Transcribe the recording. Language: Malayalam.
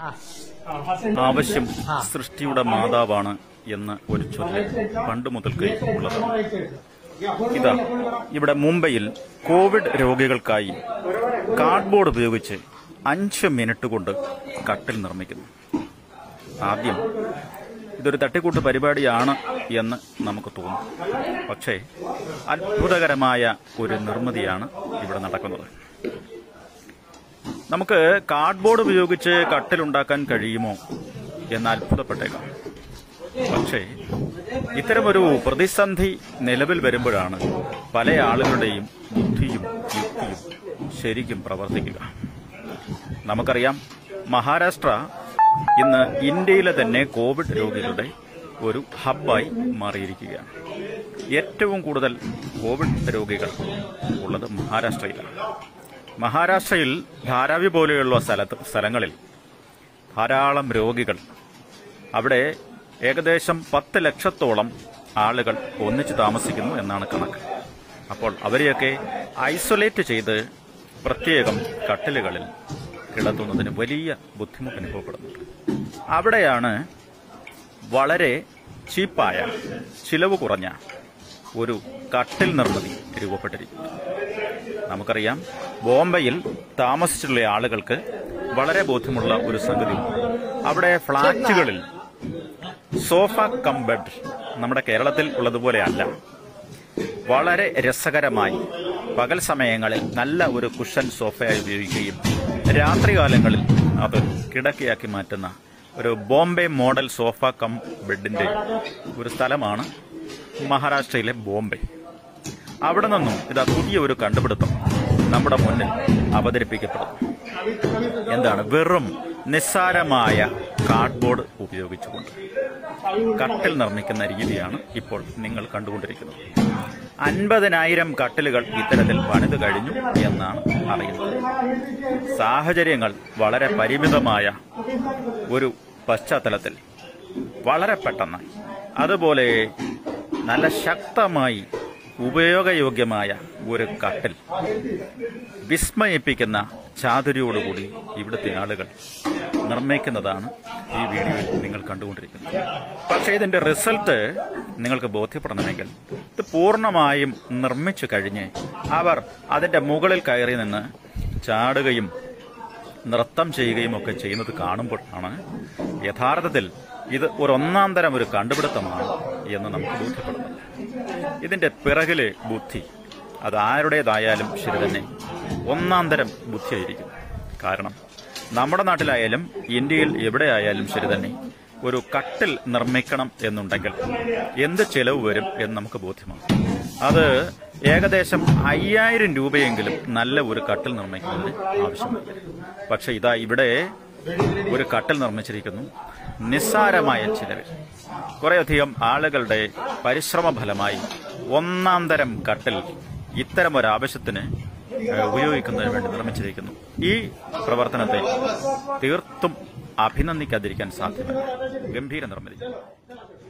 ആവശ്യം സൃഷ്ടിയുടെ മാതാവാണ് എന്ന ഒരു ചൊല്ല് പണ്ട് മുതൽക്കേ ഉള്ളതാണ് ഇതാ ഇവിടെ മുംബൈയിൽ കോവിഡ് രോഗികൾക്കായി കാർഡ്ബോർഡ് ഉപയോഗിച്ച് അഞ്ച് മിനിറ്റ് കൊണ്ട് കട്ടിൽ നിർമ്മിക്കുന്നു ആദ്യം ഇതൊരു തട്ടിക്കൂട്ട് പരിപാടിയാണ് എന്ന് നമുക്ക് തോന്നും പക്ഷേ അത്ഭുതകരമായ ഒരു നിർമ്മിതിയാണ് ഇവിടെ നടക്കുന്നത് നമുക്ക് കാർഡ്ബോർഡ് ഉപയോഗിച്ച് കട്ടിലുണ്ടാക്കാൻ കഴിയുമോ എന്ന് അത്ഭുതപ്പെട്ടേക്കാം പക്ഷേ ഇത്തരമൊരു പ്രതിസന്ധി നിലവിൽ വരുമ്പോഴാണ് പല ആളുകളുടെയും ബുദ്ധിയും യുക്തിയും ശരിക്കും പ്രവർത്തിക്കുക നമുക്കറിയാം മഹാരാഷ്ട്ര ഇന്ന് ഇന്ത്യയിലെ തന്നെ കോവിഡ് രോഗികളുടെ ഒരു ഹബ്ബായി മാറിയിരിക്കുകയാണ് ഏറ്റവും കൂടുതൽ കോവിഡ് രോഗികൾ ഉള്ളത് മഹാരാഷ്ട്രയിലാണ് മഹാരാഷ്ട്രയിൽ ധാരാവി പോലെയുള്ള സ്ഥലത്ത് സ്ഥലങ്ങളിൽ ധാരാളം രോഗികൾ അവിടെ ഏകദേശം പത്ത് ലക്ഷത്തോളം ആളുകൾ ഒന്നിച്ച് താമസിക്കുന്നു എന്നാണ് കണക്ക് അപ്പോൾ അവരെയൊക്കെ ഐസൊലേറ്റ് ചെയ്ത് പ്രത്യേകം കട്ടിലുകളിൽ കിടത്തുന്നതിന് വലിയ ബുദ്ധിമുട്ട് അനുഭവപ്പെടുന്നുണ്ട് അവിടെയാണ് വളരെ ചീപ്പായ ചിലവ് കുറഞ്ഞ ഒരു കട്ടിൽ നിർമ്മിതി രൂപപ്പെട്ടിരിക്കുന്നത് നമുക്കറിയാം ബോംബെയിൽ താമസിച്ചിട്ടുള്ള ആളുകൾക്ക് വളരെ ബോധ്യമുള്ള ഒരു സംഗതി അവിടെ ഫ്ളാറ്റുകളിൽ സോഫ കം ബെഡ് നമ്മുടെ കേരളത്തിൽ ഉള്ളതുപോലെ അല്ല വളരെ രസകരമായി പകൽ സമയങ്ങളിൽ നല്ല ഒരു കുഷൻ സോഫയായി ഉപയോഗിക്കുകയും രാത്രികാലങ്ങളിൽ അത് കിടക്കയാക്കി മാറ്റുന്ന ഒരു ബോംബെ മോഡൽ സോഫ കം ബെഡിന്റെ ഒരു സ്ഥലമാണ് മഹാരാഷ്ട്രയിലെ ബോംബെ അവിടെ നിന്നും ഇതാ പുതിയ ഒരു കണ്ടുപിടുത്തം നമ്മുടെ മുന്നിൽ അവതരിപ്പിക്കപ്പെടുന്നു എന്താണ് വെറും നിസ്സാരമായ കാർഡ്ബോർഡ് ഉപയോഗിച്ചുകൊണ്ട് കട്ടിൽ നിർമ്മിക്കുന്ന രീതിയാണ് ഇപ്പോൾ നിങ്ങൾ കണ്ടുകൊണ്ടിരിക്കുന്നത് അൻപതിനായിരം കട്ടിലുകൾ ഇത്തരത്തിൽ പണിത് കഴിഞ്ഞു എന്നാണ് അറിയുന്നത് സാഹചര്യങ്ങൾ വളരെ പരിമിതമായ ഒരു പശ്ചാത്തലത്തിൽ വളരെ പെട്ടെന്ന് അതുപോലെ നല്ല ശക്തമായി ഉപയോഗയോഗ്യമായ ഒരു കട്ടിൽ വിസ്മയിപ്പിക്കുന്ന ചാതുരിയോടുകൂടി ഇവിടുത്തെ ആളുകൾ നിർമ്മിക്കുന്നതാണ് ഈ വീഡിയോയിൽ നിങ്ങൾ കണ്ടുകൊണ്ടിരിക്കുന്നത് പക്ഷേ ഇതിന്റെ റിസൾട്ട് നിങ്ങൾക്ക് ബോധ്യപ്പെടണമെങ്കിൽ ഇത് പൂർണ്ണമായും നിർമ്മിച്ചു കഴിഞ്ഞ് അവർ അതിന്റെ മുകളിൽ കയറി നിന്ന് ചാടുകയും നൃത്തം ചെയ്യുകയും ഒക്കെ ചെയ്യുന്നത് കാണുമ്പോഴാണ് യഥാർത്ഥത്തിൽ ഇത് ഒരു ഒന്നാം തരം ഒരു കണ്ടുപിടുത്തമാണ് എന്ന് നമുക്ക് ബോധ്യപ്പെടുന്നത് ഇതിന്റെ പിറകിലെ ബുദ്ധി അത് ആരുടേതായാലും ശരി തന്നെ ഒന്നാം തരം ബുദ്ധിയായിരിക്കും കാരണം നമ്മുടെ നാട്ടിലായാലും ഇന്ത്യയിൽ എവിടെയായാലും ശരി തന്നെ ഒരു കട്ടിൽ നിർമ്മിക്കണം എന്നുണ്ടെങ്കിൽ എന്ത് ചെലവ് വരും എന്ന് നമുക്ക് ബോധ്യമാണ് അത് ഏകദേശം അയ്യായിരം രൂപയെങ്കിലും നല്ല ഒരു കട്ടിൽ നിർമ്മിക്കുന്നതിന് ആവശ്യമാണ് പക്ഷെ ഇതാ ഇവിടെ ഒരു കട്ടിൽ നിർമ്മിച്ചിരിക്കുന്നു നിസ്സാരമായ ചിലവിൽ കുറേയധികം ആളുകളുടെ പരിശ്രമ ഫലമായി ഒന്നാം തരം കട്ടിൽ ഇത്തരം ഒരു ആവശ്യത്തിന് ഏഹ്, ഉപയോഗിക്കുന്നതിന് വേണ്ടി നിർമ്മിച്ചിരിക്കുന്നു ഈ പ്രവർത്തനത്തെ തീർത്തും അഭിനന്ദിക്കാതിരിക്കാൻ സാധ്യമല്ല ഗംഭീര നിർമ്മിതി